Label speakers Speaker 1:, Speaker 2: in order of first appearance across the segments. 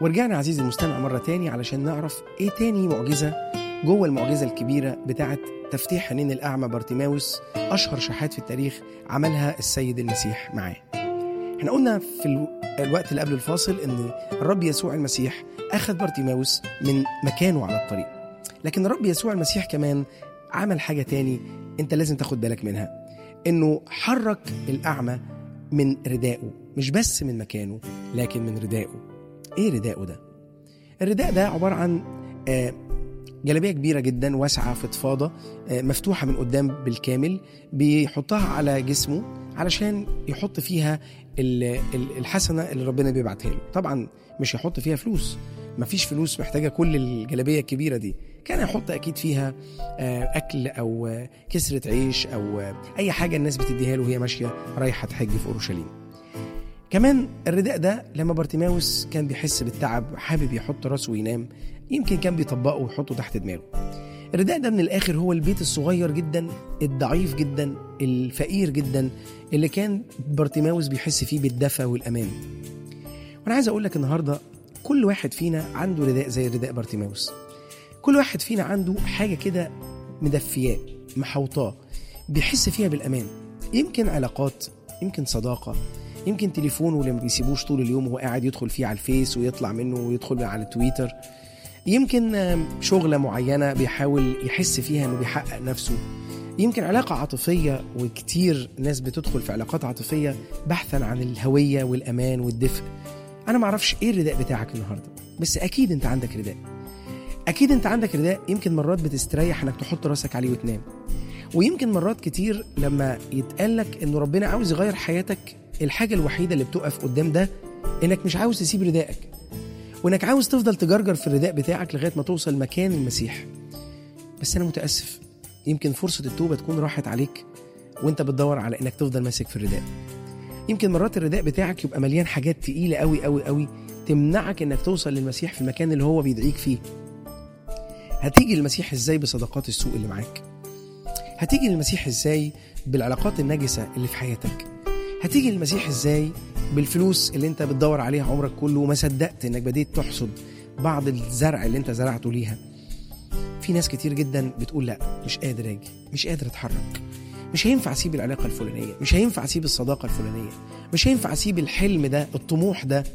Speaker 1: ورجعنا عزيزي المستمع مرة تاني علشان نعرف ايه تاني معجزة جوه المعجزة الكبيرة بتاعت تفتيح عينين الأعمى بارتيماوس أشهر شحات في التاريخ عملها السيد المسيح معاه احنا قلنا في الو- الوقت اللي قبل الفاصل ان الرب يسوع المسيح أخذ بارتيماوس من مكانه على الطريق لكن الرب يسوع المسيح كمان عمل حاجة تاني انت لازم تاخد بالك منها انه حرك الأعمى من ردائه مش بس من مكانه لكن من ردائه ايه ردائه ده الرداء ده عبارة عن آه، جلابية كبيرة جدا واسعة فضفاضة آه، مفتوحة من قدام بالكامل بيحطها على جسمه علشان يحط فيها ال- ال- الحسنة اللي ربنا بيبعتها له طبعا مش هيحط فيها فلوس مفيش فلوس محتاجة كل الجلابية الكبيرة دي كان يحط أكيد فيها آه، أكل أو آه، كسرة عيش أو آه، أي حاجة الناس بتديها له وهي ماشية رايحة تحج في أورشليم كمان الرداء ده لما بارتيماوس كان بيحس بالتعب حابب يحط راسه وينام يمكن كان بيطبقه ويحطه تحت دماغه الرداء ده من الآخر هو البيت الصغير جدا الضعيف جدا الفقير جدا اللي كان بارتيماوس بيحس فيه بالدفى والأمان وأنا عايز أقول لك النهاردة كل واحد فينا عنده رداء زي رداء بارتيماوس كل واحد فينا عنده حاجة كده مدفياه محوطاه بيحس فيها بالأمان يمكن علاقات يمكن صداقة يمكن تليفونه اللي ما بيسيبوش طول اليوم وهو قاعد يدخل فيه على الفيس ويطلع منه ويدخل على تويتر يمكن آم، شغلة معينة بيحاول يحس فيها انه بيحقق نفسه يمكن علاقة عاطفية وكتير ناس بتدخل في علاقات عاطفية بحثا عن الهوية والأمان والدفء أنا معرفش إيه الرداء بتاعك النهاردة بس أكيد أنت عندك رداء أكيد أنت عندك رداء يمكن مرات بتستريح إنك تحط راسك عليه وتنام ويمكن مرات كتير لما يتقال لك إنه ربنا عاوز يغير حياتك الحاجة الوحيدة اللي بتقف قدام ده إنك مش عاوز تسيب ردائك وإنك عاوز تفضل تجرجر في الرداء بتاعك لغاية ما توصل مكان المسيح بس أنا متأسف يمكن فرصة التوبة تكون راحت عليك وانت بتدور على انك تفضل ماسك في الرداء يمكن مرات الرداء بتاعك يبقى مليان حاجات تقيلة قوي قوي قوي تمنعك انك توصل للمسيح في المكان اللي هو بيدعيك فيه هتيجي للمسيح ازاي بصداقات السوء اللي معاك هتيجي للمسيح ازاي بالعلاقات النجسة اللي في حياتك هتيجي للمسيح ازاي بالفلوس اللي انت بتدور عليها عمرك كله وما صدقت انك بديت تحصد بعض الزرع اللي انت زرعته ليها في ناس كتير جدا بتقول لا مش قادر اجي مش قادر اتحرك مش هينفع اسيب العلاقه الفلانيه مش هينفع اسيب الصداقه الفلانيه مش هينفع اسيب الحلم ده الطموح ده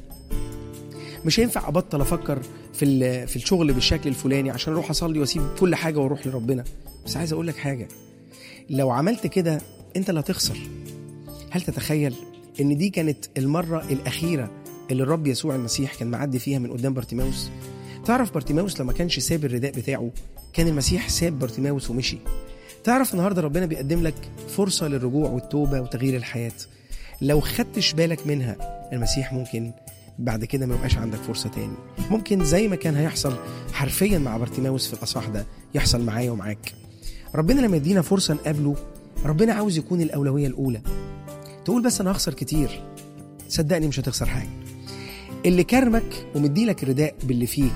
Speaker 1: مش هينفع ابطل افكر في ال- في الشغل بالشكل الفلاني عشان اروح اصلي واسيب كل حاجه واروح لربنا بس عايز اقول لك حاجه لو عملت كده انت اللي هتخسر هل تتخيل ان دي كانت المره الاخيره اللي الرب يسوع المسيح كان معدي فيها من قدام بارتيماوس تعرف بارتيماوس لما كانش ساب الرداء بتاعه كان المسيح ساب بارتيماوس ومشي تعرف النهارده ربنا بيقدم لك فرصه للرجوع والتوبه وتغيير الحياه لو خدتش بالك منها المسيح ممكن بعد كده ما يبقاش عندك فرصه تاني ممكن زي ما كان هيحصل حرفيا مع بارتيماوس في الاصح ده يحصل معايا ومعاك ربنا لما يدينا فرصه نقابله ربنا عاوز يكون الاولويه الاولى تقول بس انا هخسر كتير صدقني مش هتخسر حاجه اللي كرمك ومديلك الرداء باللي فيه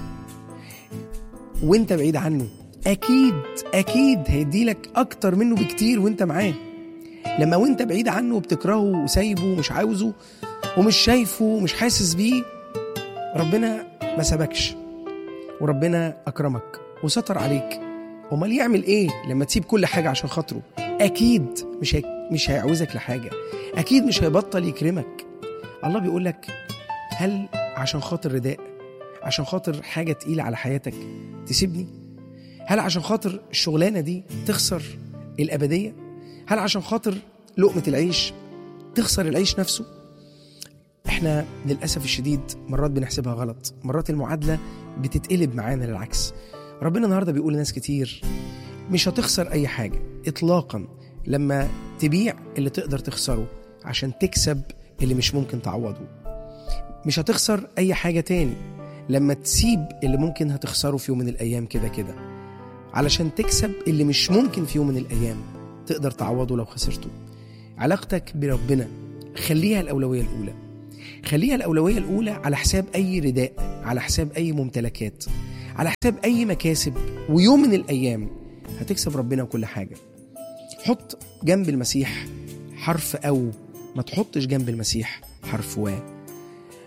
Speaker 1: وانت بعيد عنه اكيد اكيد هيديلك اكتر منه بكتير وانت معاه لما وانت بعيد عنه وبتكرهه وسايبه ومش عاوزه ومش شايفه ومش حاسس بيه ربنا ما سابكش وربنا اكرمك وستر عليك امال يعمل ايه لما تسيب كل حاجه عشان خاطره اكيد مش هي... مش هيعوزك لحاجه اكيد مش هيبطل يكرمك الله بيقول لك هل عشان خاطر رداء عشان خاطر حاجه تقيله على حياتك تسيبني هل عشان خاطر الشغلانه دي تخسر الابديه هل عشان خاطر لقمه العيش تخسر العيش نفسه احنا للاسف الشديد مرات بنحسبها غلط مرات المعادله بتتقلب معانا للعكس ربنا النهارده بيقول لناس كتير مش هتخسر اي حاجه اطلاقا لما تبيع اللي تقدر تخسره عشان تكسب اللي مش ممكن تعوضه مش هتخسر اي حاجه تاني لما تسيب اللي ممكن هتخسره في يوم من الايام كده كده علشان تكسب اللي مش ممكن في يوم من الايام تقدر تعوضه لو خسرته علاقتك بربنا خليها الاولويه الاولى خليها الاولويه الاولى على حساب اي رداء على حساب اي ممتلكات على حساب اي مكاسب ويوم من الايام هتكسب ربنا وكل حاجه حط جنب المسيح حرف او ما تحطش جنب المسيح حرف و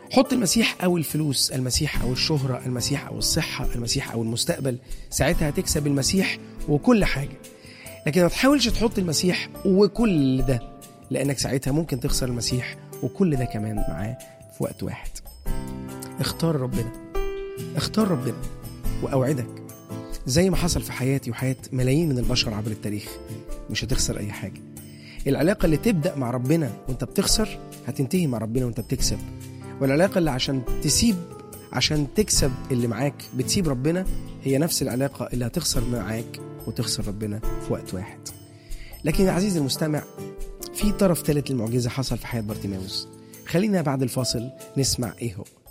Speaker 1: حط المسيح أو الفلوس المسيح أو الشهرة المسيح أو الصحة المسيح أو المستقبل ساعتها هتكسب المسيح وكل حاجة لكن ما تحاولش تحط المسيح وكل ده لأنك ساعتها ممكن تخسر المسيح وكل ده كمان معاه في وقت واحد اختار ربنا اختار ربنا وأوعدك زي ما حصل في حياتي وحياة ملايين من البشر عبر التاريخ مش هتخسر أي حاجة العلاقة اللي تبدأ مع ربنا وانت بتخسر هتنتهي مع ربنا وانت بتكسب والعلاقة اللي عشان تسيب عشان تكسب اللي معاك بتسيب ربنا هي نفس العلاقة اللي هتخسر معاك وتخسر ربنا في وقت واحد لكن يا عزيزي المستمع في طرف ثالث للمعجزة حصل في حياة بارتيماوس خلينا بعد الفاصل نسمع ايه هو